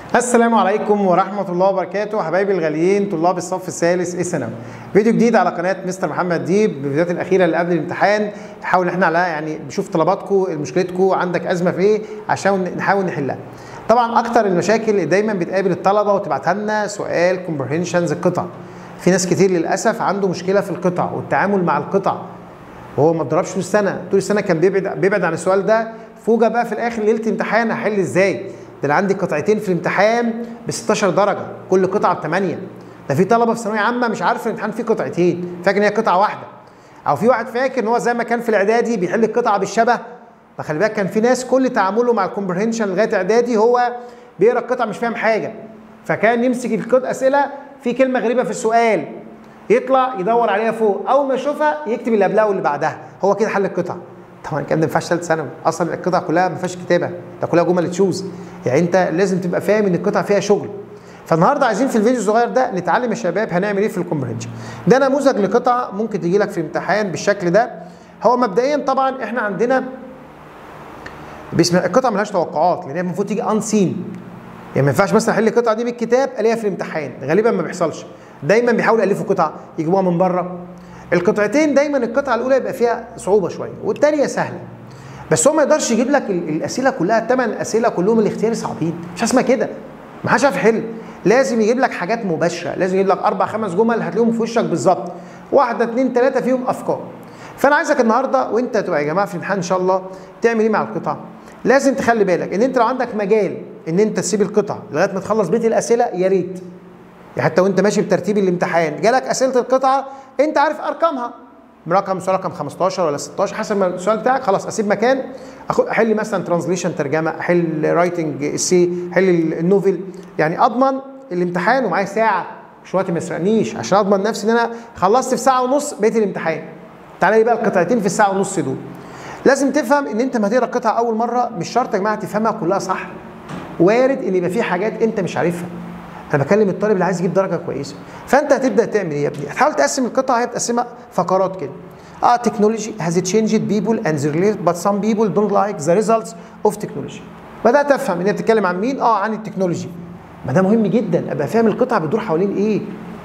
السلام عليكم ورحمة الله وبركاته حبايبي الغاليين طلاب الصف الثالث ايه ثانوي فيديو جديد على قناة مستر محمد ديب بالفيديوهات الأخيرة اللي قبل الامتحان نحاول احنا على يعني نشوف طلباتكم مشكلتكم عندك أزمة في ايه عشان نحاول نحلها طبعا أكتر المشاكل اللي دايما بتقابل الطلبة وتبعتها لنا سؤال كومبرهنشنز القطع في ناس كتير للأسف عنده مشكلة في القطع والتعامل مع القطع وهو ما اتدربش طول السنة طول السنة كان بيبعد بيبعد عن السؤال ده فوجئ بقى في الآخر ليلة امتحان هحل ازاي ده انا عندي قطعتين في الامتحان ب 16 درجه كل قطعه ب 8 ده في طلبه في ثانويه عامه مش عارف الامتحان فيه قطعتين فاكر ان هي قطعه واحده او في واحد فاكر ان هو زي ما كان في الاعدادي بيحل القطعه بالشبه فخلي بالك كان في ناس كل تعامله مع الكومبرهنشن لغايه اعدادي هو بيقرا القطعه مش فاهم حاجه فكان يمسك القطعه اسئله في كلمه غريبه في السؤال يطلع يدور عليها فوق اول ما يشوفها يكتب اللي قبلها واللي بعدها هو كده حل القطعه طبعا الكلام ده ما ينفعش ثالث ثانوي اصلا القطع كلها ما فيهاش كتابه ده كلها جمل تشوز يعني انت لازم تبقى فاهم ان القطع فيها شغل فالنهارده عايزين في الفيديو الصغير ده نتعلم يا شباب هنعمل ايه في الكومبرينشن ده نموذج لقطعه ممكن تجي لك في الامتحان بالشكل ده هو مبدئيا طبعا احنا عندنا باسم القطعه ملهاش توقعات لان هي المفروض تيجي ان سين يعني ما ينفعش مثلا احل القطعه دي بالكتاب الاقيها في الامتحان غالبا ما بيحصلش دايما بيحاولوا يالفوا قطع يجيبوها من بره القطعتين دايما القطعه الاولى يبقى فيها صعوبه شويه والثانيه سهله بس هو ما يقدرش يجيب لك الاسئله كلها الثمان اسئله كلهم الاختياري صعبين مش اسمها كده ما حدش عارف يحل لازم يجيب لك حاجات مباشره لازم يجيب لك اربع خمس جمل هتلاقيهم في وشك بالظبط واحده اثنين ثلاثه فيهم افكار فانا عايزك النهارده وانت تبقى يا جماعه في الامتحان ان شاء الله تعمل ايه مع القطع لازم تخلي بالك ان انت لو عندك مجال ان انت تسيب القطع لغايه ما تخلص بيت الاسئله يا ريت يعني حتى وانت ماشي بترتيب الامتحان جالك اسئله القطعه انت عارف ارقامها رقم سؤال رقم 15 ولا 16 حسب ما السؤال بتاعك خلاص اسيب مكان احل مثلا ترانزليشن ترجمه احل رايتنج السي احل النوفل يعني اضمن الامتحان ومعايا ساعه مش وقت ما يسرقنيش عشان اضمن نفسي ان انا خلصت في ساعه ونص بقيت الامتحان تعالى لي بقى القطعتين في الساعه ونص دول لازم تفهم ان انت ما تقرا القطعه اول مره مش شرط يا جماعه تفهمها كلها صح وارد ان يبقى في حاجات انت مش عارفها انا بكلم الطالب اللي عايز يجيب درجه كويسه فانت هتبدا تعمل ايه يا ابني هتحاول تقسم القطعه هي بتقسمها فقرات كده اه تكنولوجي has changed people and the related but some people don't like the results of technology بدات افهم ان هي بتتكلم عن مين اه عن التكنولوجي ما ده مهم جدا ابقى فاهم القطعه بتدور حوالين ايه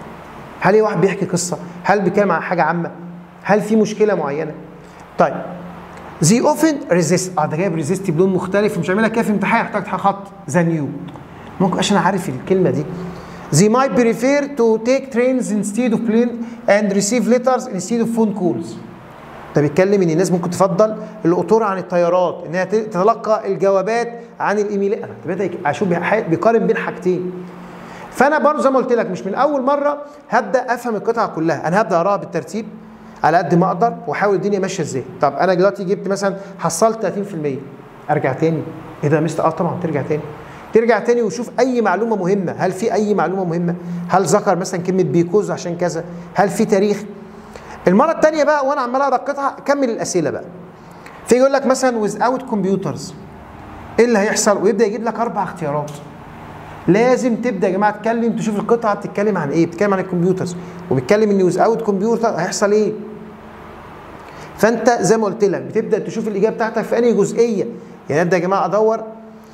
هل ايه واحد بيحكي قصه هل بيتكلم عن حاجه عامه هل في مشكله معينه طيب زي اوفن ريزيست اه ده جايب ريزيست بلون مختلف مش عاملها كده في امتحان يحتاج خط ذا نيو ممكن عشان عارف الكلمه دي They might prefer to take trains instead of plane and receive letters instead of phone calls. ده بيتكلم ان الناس ممكن تفضل القطور عن الطيارات انها تتلقى الجوابات عن الايميلات انا بدا اشوف بيقارن بين حاجتين فانا برضه زي ما قلت لك مش من اول مره هبدا افهم القطعه كلها انا هبدا اقراها بالترتيب على قد ما اقدر واحاول الدنيا ماشيه ازاي طب انا دلوقتي جبت مثلا حصلت 30% ارجع تاني ايه ده يا مستر اه طبعا ترجع تاني ترجع تاني وشوف اي معلومه مهمه هل في اي معلومه مهمه هل ذكر مثلا كلمه بيكوز عشان كذا هل في تاريخ المره الثانيه بقى وانا عمال اقرا القطعه كمل الاسئله بقى في يقول لك مثلا without computers ايه اللي هيحصل ويبدا يجيب لك اربع اختيارات لازم تبدا يا جماعه تتكلم تشوف القطعه بتتكلم عن ايه بتتكلم عن الكمبيوترز وبيتكلم ان without كمبيوتر هيحصل ايه فانت زي ما قلت لك بتبدا تشوف الاجابه بتاعتك في انهي جزئيه يعني ابدا يا جماعه ادور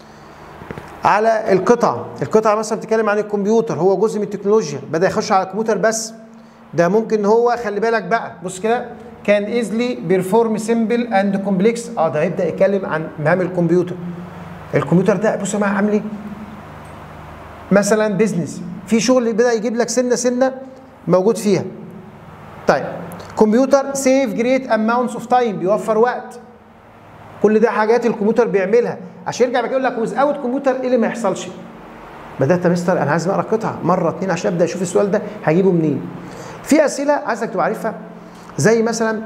على القطع القطعه مثلا بتتكلم عن الكمبيوتر هو جزء من التكنولوجيا بدا يخش على الكمبيوتر بس ده ممكن هو خلي بالك بقى بص كده كان ايزلي بيرفورم سيمبل اند كومبلكس اه ده هيبدا يتكلم عن مهام الكمبيوتر الكمبيوتر ده بص يا جماعه عامل ايه مثلا بيزنس في شغل بدا يجيب لك سنه سنه موجود فيها طيب كمبيوتر سيف جريت اماونتس اوف تايم بيوفر وقت كل ده حاجات الكمبيوتر بيعملها عشان يرجع يقول لك ويز اوت كمبيوتر ايه اللي ما يحصلش بدات يا مستر انا عايز اقرا قطعه مره اتنين عشان ابدا اشوف السؤال ده هجيبه منين في اسئله عايزك تبقى عارفها زي مثلا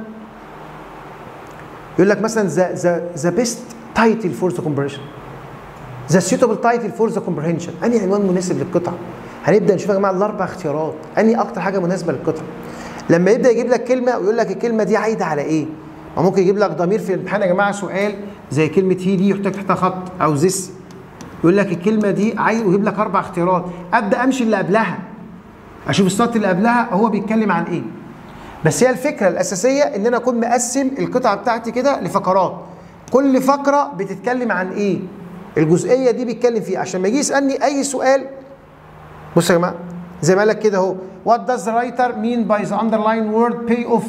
يقول لك مثلا ذا ذا ذا بيست تايتل فور ذا كومبريشن ذا سيوتابل تايتل فور ذا كومبريهنشن انهي عنوان مناسب للقطعه هنبدا نشوف يا جماعه الاربع اختيارات انهي اكتر حاجه مناسبه للقطعه لما يبدا يجيب لك كلمه ويقول لك الكلمه دي عايده على ايه ما ممكن يجيب لك ضمير في الامتحان يا جماعه سؤال زي كلمه هي دي يحتاج تحتها خط او ذس يقول لك الكلمه دي عايز ويجيب لك اربع اختيارات ابدا امشي اللي قبلها اشوف السطر اللي قبلها هو بيتكلم عن ايه بس هي الفكره الاساسيه ان انا اكون مقسم القطعه بتاعتي كده لفقرات كل فقره بتتكلم عن ايه الجزئيه دي بيتكلم فيها عشان ما يجي يسالني اي سؤال بصوا يا جماعه زي ما قال لك كده اهو وات داز ذا رايتر مين باي ذا اندرلاين وورد باي اوف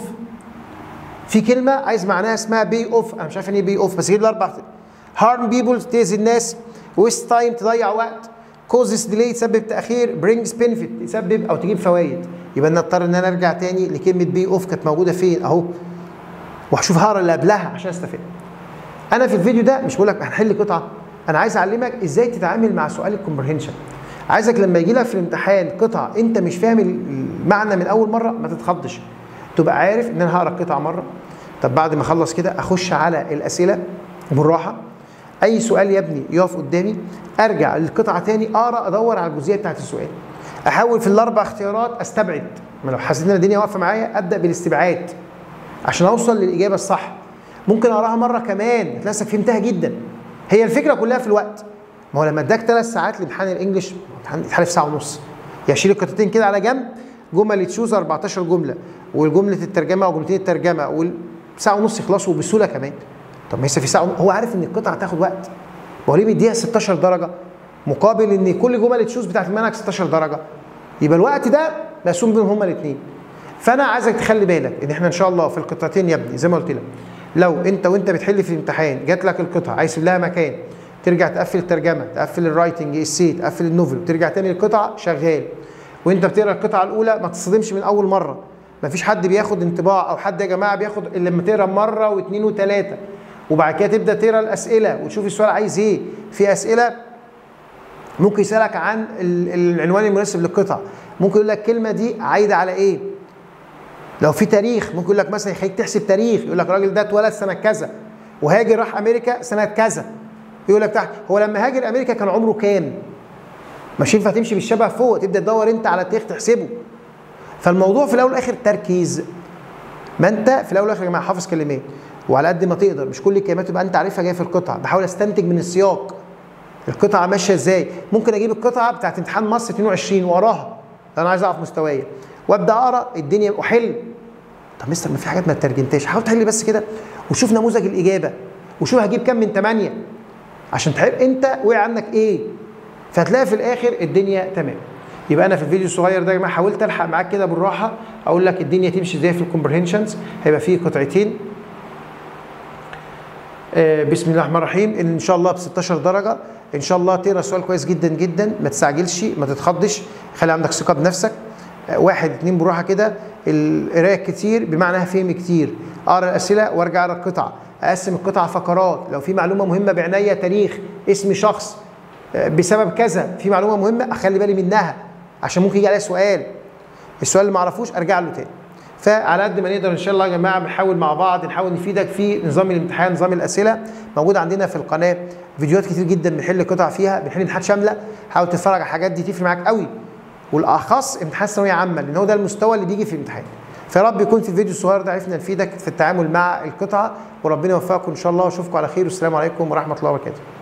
في كلمه عايز معناها اسمها بي اوف انا مش عارف يعني ايه بي اوف بس جيب لي اربع هارم بيبول تاذي الناس ويست تايم تضيع وقت كوزز ديلي تسبب تاخير برينجز بنفيت تسبب او تجيب فوائد يبقى انا اضطر ان انا ارجع تاني لكلمه بي اوف كانت موجوده فين اهو وهشوف هقرا اللي قبلها عشان استفاد انا في الفيديو ده مش بقول لك هنحل قطعه انا عايز اعلمك ازاي تتعامل مع سؤال الكومبرهنشن عايزك لما يجي لك في الامتحان قطعه انت مش فاهم المعنى من اول مره ما تتخضش تبقى عارف ان انا هقرا القطعه مره طب بعد ما اخلص كده اخش على الاسئله بالراحه اي سؤال يا ابني يقف قدامي ارجع للقطعه تاني اقرا ادور على الجزئيه بتاعت السؤال احاول في الاربع اختيارات استبعد ما لو حسيت ان الدنيا واقفه معايا ابدا بالاستبعاد عشان اوصل للاجابه الصح ممكن اقراها مره كمان تلاقي نفسك فهمتها جدا هي الفكره كلها في الوقت ما هو لما اداك ثلاث ساعات لامتحان الانجليش امتحان في ساعه ونص يعني شيل القطعتين كده على جنب جمل تشوز 14 جمله والجمله الترجمه او جملتين الترجمه والساعه ونص يخلصوا بسهوله كمان طب ما لسه في ساعه ونص. هو عارف ان القطعه هتاخد وقت هو ليه مديها 16 درجه مقابل ان كل جمل تشوز بتاعت المنهج 16 درجه يبقى الوقت ده مقسوم بينهم هما الاثنين فانا عايزك تخلي بالك ان احنا ان شاء الله في القطعتين يا ابني زي ما قلت لك لو انت وانت بتحل في الامتحان جات لك القطعه عايز لها مكان ترجع تقفل الترجمه تقفل الرايتنج السي تقفل النوفل وترجع تاني للقطعه شغال وانت بتقرا القطعه الاولى ما تصدمش من اول مره ما فيش حد بياخد انطباع او حد يا جماعه بياخد الا لما تقرا مره واثنين وثلاثه وبعد كده تبدا تقرا الاسئله وتشوف السؤال عايز ايه في اسئله ممكن يسالك عن العنوان المناسب للقطعه ممكن يقول لك الكلمه دي عايده على ايه لو في تاريخ ممكن يقول لك مثلا يخليك تحسب تاريخ يقول لك الراجل ده اتولد سنه كذا وهاجر راح امريكا سنه كذا يقول لك تحت هو لما هاجر امريكا كان عمره كام مش ينفع تمشي بالشبه فوق تبدا تدور انت على التاريخ تحسبه فالموضوع في الاول والاخر تركيز ما انت في الاول والاخر يا جماعه حافظ كلمات وعلى قد ما تقدر مش كل الكلمات تبقى انت عارفها جايه في القطعه بحاول استنتج من السياق القطعه ماشيه ازاي ممكن اجيب القطعه بتاعت امتحان مصر 22 واراها انا عايز اعرف مستوايا وابدا اقرا الدنيا واحل طب مستر ما في حاجات ما ترجمتهاش حاول تحل بس كده وشوف نموذج الاجابه وشوف هجيب كام من 8 عشان تحب انت وقع عنك ايه فهتلاقي في الاخر الدنيا تمام يبقى انا في الفيديو الصغير ده يا جماعه حاولت الحق معاك كده بالراحه اقول لك الدنيا تمشي ازاي في الكومبرهنشنز هيبقى فيه قطعتين آه بسم الله الرحمن الرحيم ان شاء الله ب 16 درجه ان شاء الله تقرا سؤال كويس جدا جدا ما تستعجلش ما تتخضش خلي عندك ثقه بنفسك آه واحد اتنين بالراحه كده القرايه كتير بمعنى فهم كتير اقرا الاسئله وارجع اقرا القطعه اقسم القطعه فقرات لو في معلومه مهمه بعناية تاريخ اسم شخص بسبب كذا في معلومه مهمه اخلي بالي منها عشان ممكن يجي عليها سؤال السؤال اللي ما اعرفوش ارجع له تاني فعلى قد ما نقدر ان شاء الله يا جماعه بنحاول مع بعض نحاول نفيدك في نظام الامتحان نظام الاسئله موجود عندنا في القناه فيديوهات كتير جدا بنحل قطع فيها بنحل امتحانات شامله حاول تتفرج على الحاجات دي تفرق معاك قوي والاخص امتحان ثانويه عامه لان هو ده المستوى اللي بيجي في الامتحان فيا رب يكون في الفيديو الصغير ده عرفنا نفيدك في التعامل مع القطعه وربنا يوفقكم ان شاء الله واشوفكم على خير والسلام عليكم ورحمه الله وبركاته